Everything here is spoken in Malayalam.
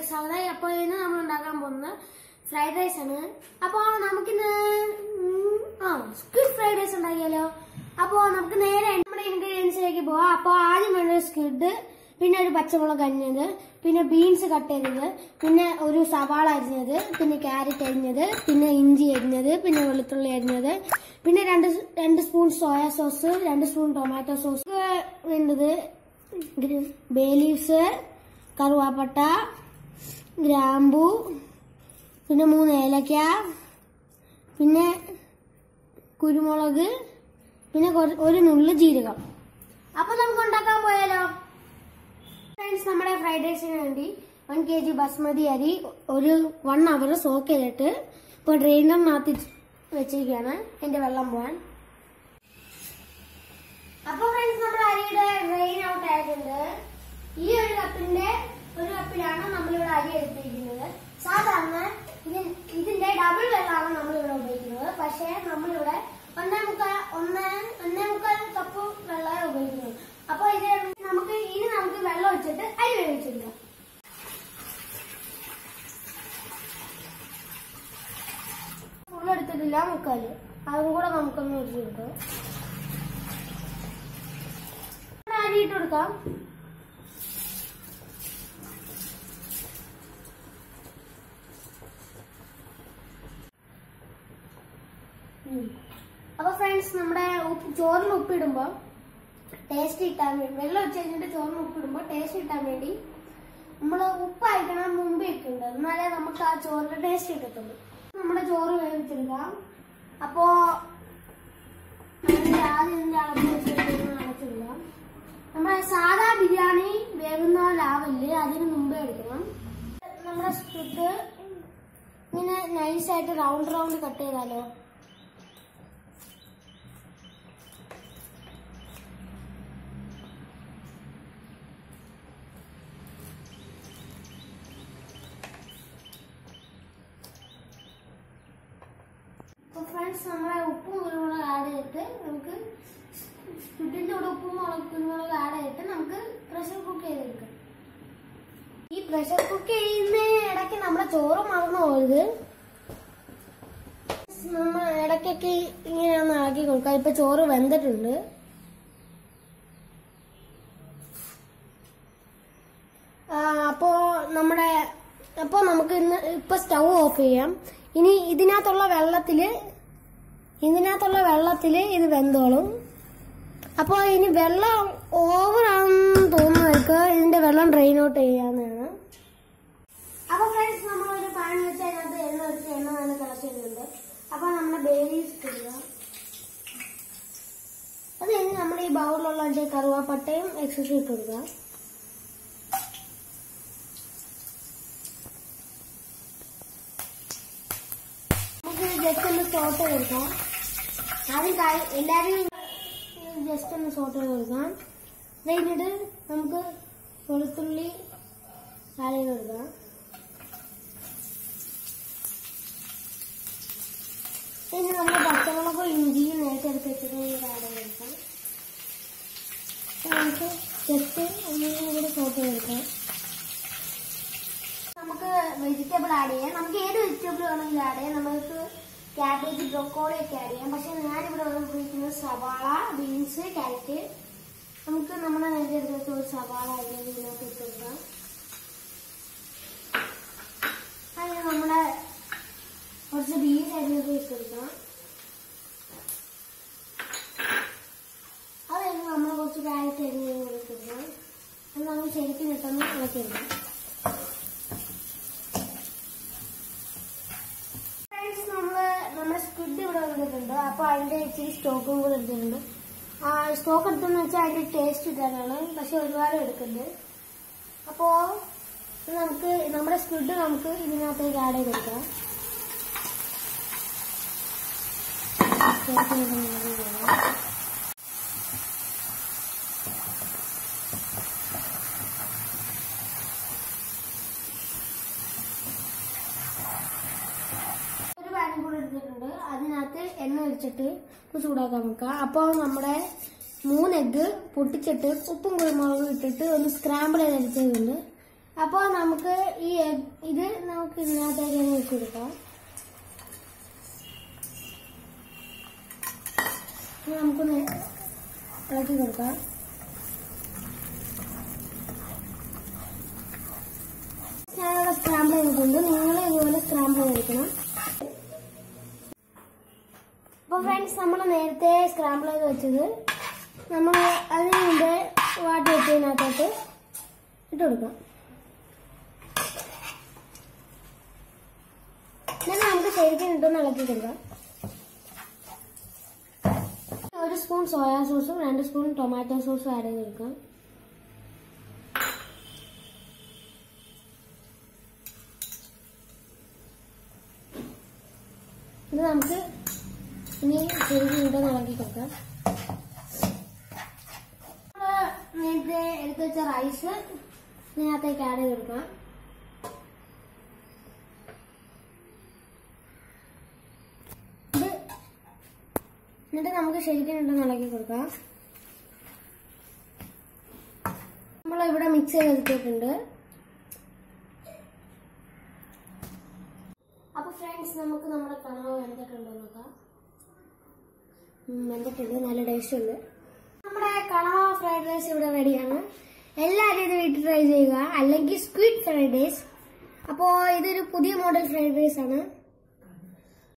സ്വാഗതം അപ്പോൾ ഇന്ന് നമ്മൾ ഉണ്ടാക്കാൻ പോകുന്നത് ഫ്രൈഡ് റൈസ് ആണ് അപ്പോൾ നമുക്കിന്ന് ഉം, ആ സ്ക്വിഡ് ഫ്രൈഡ് റൈസ് ഉണ്ടാക്കിയാലോ അപ്പോൾ നമുക്ക് നേരെ നമ്മുടെ ഇൻഗ്രീഡിയൻസിലേക്ക് പോവാം അപ്പോൾ ആദ്യം വേണ്ടത് സ്ക്വിഡ് പിന്നെ ഒരു പച്ചമുളക് അരിഞ്ഞത് പിന്നെ ബീൻസ് കട്ട് ചെയ്തത് പിന്നെ ഒരു സവാള അരിഞ്ഞത് പിന്നെ ക്യാരറ്റ് അരിഞ്ഞത് പിന്നെ ഇഞ്ചി അരിഞ്ഞത് പിന്നെ വെളുത്തുള്ളി അരിഞ്ഞത് പിന്നെ രണ്ട് സ് രണ്ട് സ്പൂൺ സോയ സോസ് രണ്ട് സ്പൂൺ ടൊമാറ്റോ സോസ് വേണ്ടത് ബേ ലീവ്സ് കറുവാപ്പട്ട ഗ്രാമ്പു പിന്നെ മൂന്ന് ഏലക്ക പിന്നെ കുരുമുളക് പിന്നെ കുറ- ഒരു നുള്ളു ജീരകം അപ്പൊ നമുക്ക് ഉണ്ടാക്കാൻ പോയാലോ ഫ്രണ്ട്സ് നമ്മുടെ ഫ്രൈഡ് റൈസിന് വേണ്ടി വൺ കെ ജി ബസ്മതി അരി ഒരു വൺ അവർ സോക്ക് ചെയ്തിട്ട് ഇപ്പൊ ഡ്രെയിനറിനകത്ത് വെച്ചിരിക്കുകയാണ് എന്റെ വെള്ളം പോവാൻ അപ്പൊ ഫ്രണ്ട്സ് നമ്മുടെ അരിയുടെ ഡ്രെയിൻ ഔട്ട് ആയിട്ടുണ്ട് ഈ ഒരു കപ്പിന്റെ ഒരു കപ്പിലാണ് നമ്മളിവിടെ അരി എടുത്തിരിക്കുന്നത് സാധാരണ ഇതിൻ- ഇതിന്റെ ഡബിൾ വെള്ളമാണ് നമ്മളിവിടെ ഉപയോഗിക്കുന്നത് പക്ഷേ നമ്മളിവിടെ ഒന്നേ മുക്കാൽ ഒന്ന് ഒന്നേ മുക്കാൽ കപ്പ് വെള്ളമേ ഉപയോഗിക്കുന്നത് അപ്പൊ ഇത് നമുക്ക് ഇനി നമുക്ക് വെള്ളം ഒഴിച്ചിട്ട് അരി വേവിച്ചെടുക്കാം ഫുൾ എടുത്തിട്ടില്ല മുക്കാല് അതും കൂടെ നമുക്കൊന്ന് ഒഴിച്ചെടുക്കാം അരി ഇട്ട് കൊടുക്കാം ഉം. അപ്പൊ ഫ്രണ്ട്സ് നമ്മുടെ ഉപ്പ് ചോറിന് ഉപ്പിടുമ്പോ ടേസ്റ്റ് കിട്ടാൻ വേണ്ടി വെള്ളം വെച്ച് കഴിഞ്ഞിട്ട് ചോറിന് ഉപ്പിടുമ്പോ ടേസ്റ്റ് കിട്ടാൻ വേണ്ടി നമ്മൾ ഉപ്പ് അയക്കണം മുമ്പ് ഇട്ടുണ്ട് എന്നാലേ നമുക്ക് ആ ചോറിന്റെ ടേസ്റ്റ് കിട്ടത്തുള്ളൂ നമ്മുടെ ചോറ് വേവിച്ചെടുക്കാം അപ്പോ അതിന്റെ ആദ്യം ഇതിന്റെ അളവ് വെച്ചിട്ട് അടച്ചിടുക നമ്മുടെ സാധാ ബിരിയാണി വേകുന്ന ലാവല് അതിന് മുമ്പേ എടുക്കണം നമ്മുടെ സ്ക്വിഡ് ഇങ്ങനെ നൈസായിട്ട് റൗണ്ട് റൗണ്ട് കട്ട് ചെയ്താലോ അപ്പൊ ഫ്രണ്ട്സ് നമ്മളെ ഉപ്പും കുരുമുളക് ആഡ് ചെയ്തിട്ട് നമുക്ക് സ്ക്വിഡിന്റെ കൂടെ ഉപ്പും മുളക് കുരുമുളക് ആഡ് ചെയ്തിട്ട് നമുക്ക് പ്രഷർ കുക്ക് ചെയ്തെടുക്കാം ഈ പ്രഷർ കുക്ക് ചെയ്യുന്നതിന് ഇടയ്ക്ക് നമ്മുടെ ചോറ് മറന്നു പോയത് നമ്മൾ ഇടയ്ക്കൊക്കെ ഇങ്ങനെ ഒന്ന് ഇളക്കി കൊടുക്കാം ഇപ്പൊ ചോറ് വെന്തിട്ടുണ്ട് ആ, അപ്പോ നമ്മുടെ അപ്പോ നമുക്ക് ഇന്ന് ഇപ്പൊ സ്റ്റൗ ഓഫ് ചെയ്യാം ഇനി ഇതിനകത്തുള്ള വെള്ളത്തില് ഇതിനകത്തുള്ള വെള്ളത്തില് ഇത് വെന്തോളും അപ്പോ ഇനി വെള്ളം ഓവറാണെന്ന് തോന്നുന്നവർക്ക് ഇതിന്റെ വെള്ളം ഡ്രെയിൻ ഔട്ട് ചെയ്യാവുന്നതാണ് അപ്പൊ ഫ്രണ്ട്സ് നമ്മൾ ഒരു പാൻ വെച്ച് അതിനകത്ത് എണ്ണ വെച്ച് എണ്ണ തന്നെ തിളച്ചിരുന്നുണ്ട് അപ്പൊ നമ്മുടെ ബേലീസ് ഇടുക അത് കഴിഞ്ഞ് നമ്മുടെ ഈ ബൗളിലുള്ള അതിന്റെ കറുവാപ്പട്ടയും എക്സസ് ഇട്ട് കൊടുക്കുക നമുക്ക് ജസ്റ്റ് ഒന്ന് സോട്ട് ചെയ്തെടുക്കാം ആദ്യം കാ- എല്ലാവരും ജസ്റ്റ് ഒന്ന് സോട്ട് ചെയ്ത് കൊടുക്കാം അത് കഴിഞ്ഞിട്ട് നമുക്ക് വെളുത്തുള്ളി ആഡ് ചെയ്ത് കൊടുക്കാം ഇനി നമ്മൾ പച്ചമുളകും ഇഞ്ചിയും നേരത്തെ എടുത്ത് വെച്ചിട്ട് ആഡ് ചെയ്ത് കൊടുക്കാം അപ്പൊ നമുക്ക് ജസ്റ്റ് ഒന്നും കൂടി സോട്ട് ചെയ്തെടുക്കാം നമുക്ക് വെജിറ്റബിൾ ആഡ് ചെയ്യാം നമുക്ക് ഏത് വെജിറ്റബിൾ വേണമെങ്കിലും ആഡ് ചെയ്യാം നമുക്ക് ക്യാബേജ് ബ്രൊക്കോളി ഒക്കെ ആഡ് ചെയ്യാം പക്ഷെ ഞാനിവിടെ ഉപയോഗിക്കുന്നത് സവാള ബീൻസ് ക്യാരറ്റ് നമുക്ക് നമ്മുടെ നേരത്തെ എടുത്ത് ഒരു സവാള അരിഞ്ഞത് ഇതിനകത്ത് ഇട്ട് കൊടുക്കാം അതിന് നമ്മുടെ കുറച്ച് ബീൻസ് അരിഞ്ഞത് ഇട്ട് കൊടുക്കാം അത് കഴിഞ്ഞ് നമ്മൾ കുറച്ച് ക്യാരറ്റ് അരിഞ്ഞത് കൂടി ഇട്ട് കൊടുക്കാം അത് നമ്മൾ ശരിക്കും ഇട്ടൊന്ന് ഇളക്കിയെടുക്കാം ഫ്രണ്ട്സ് നമ്മള് നമ്മുടെ സ്ക്വിഡ് ഇവിടെ വന്നിട്ടുണ്ട് അപ്പൊ അതിന്റെ ഇച്ചിരി സ്റ്റോക്കും കൂടെ എടുത്തിട്ടുണ്ട് ആ സ്റ്റോക്ക് എടുത്തെന്ന് വെച്ചാൽ അതിന്റെ ടേസ്റ്റ് ഇട്ടാനാണ് പക്ഷെ ഒരുപാട് എടുക്കുന്നുണ്ട് അപ്പോ ഇത് നമുക്ക് നമ്മുടെ സ്ക്വിഡ് നമുക്ക് ഇതിനകത്തേക്ക് ആഡ് ചെയ്ത് കൊടുക്കാം സ്റ്റോക്ക് ഇടുന്നത് ഒരു പാനും കൂടെ എടുത്തിട്ടുണ്ട് അതിനകത്ത് എണ്ണ ഒഴിച്ചിട്ട് ഒന്ന് ചൂടാക്കാൻ വെക്കാം അപ്പോൾ നമ്മുടെ മൂന്ന് എഗ്ഗ് പൊട്ടിച്ചിട്ട് ഉപ്പും കുരുമുളകും ഇട്ടിട്ട് ഒന്ന് സ്ക്രാമ്പിൾ ചെയ്തെടുത്തതുണ്ട് അപ്പോൾ നമുക്ക് ഈ egg- ഇത് നമുക്ക് ഇതിനകത്തേക്ക് തന്നെ വെച്ച് കൊടുക്കാം ഇനി നമുക്കൊന്ന് ഇളക്കി കൊടുക്കാം ഞാനിവിടെ സ്ക്രാമ്പിൾ ചെയ്തിട്ടുണ്ട് നിങ്ങൾ ഇതുപോലെ സ്ക്രാമ്പിൾ ചെയ്തെടുക്കണം അപ്പൊ ഫ്രണ്ട്സ് നമ്മൾ നേരത്തെ സ്ക്രാമ്പിൾ ചെയ്ത് വെച്ചത് നമ്മൾ അതിന് മുമ്പേ വാട്ടി വെച്ചതിനകത്തോട്ട് ഇട്ട് കൊടുക്കാം എന്നിട്ട് നമുക്ക് ശരിക്കും ഇട്ടൊന്ന് ഇളക്കി കൊടുക്കാം ഒരു സ്പൂൺ സോയാ സോസും രണ്ട് സ്പൂൺ ടൊമാറ്റോ സോസും ആഡ് ചെയ്ത് കൊടുക്കാം ഇത് നമുക്ക് ഇനി ശരിക്കും ഇട്ടൊന്ന് ഇളക്കി കൊടുക്കാം നമ്മള് നേരത്തെ എടുത്ത് വെച്ച റൈസ് ഇതിനകത്തേക്ക് ആഡ് ചെയ്ത് കൊടുക്കാം ഇത് എന്നിട്ട് നമുക്ക് ശരിക്കും ഇട്ടൊന്ന് ഇളക്കി കൊടുക്കാം നമ്മൾ ഇവിടെ മിക്സ് ചെയ്തെടുത്തിട്ടുണ്ട് അപ്പൊ ഫ്രണ്ട്സ് നമുക്ക് നമ്മുടെ കണവ വെന്തിട്ടുണ്ടോ നോക്കാം ഉം, വെന്തിട്ടുണ്ട് നല്ല ടേസ്റ്റ് ഉണ്ട് നമ്മുടെ കണവ ഫ്രൈഡ് റൈസ് ഇവിടെ റെഡിയാണ് എല്ലാവരും ഇത് വീട്ടിൽ ട്രൈ ചെയ്യുക അല്ലെങ്കിൽ സ്ക്വിഡ് ഫ്രൈഡ് റൈസ് അപ്പോൾ ഇതൊരു പുതിയ മോഡൽ ഫ്രൈഡ് റൈസ് ആണ്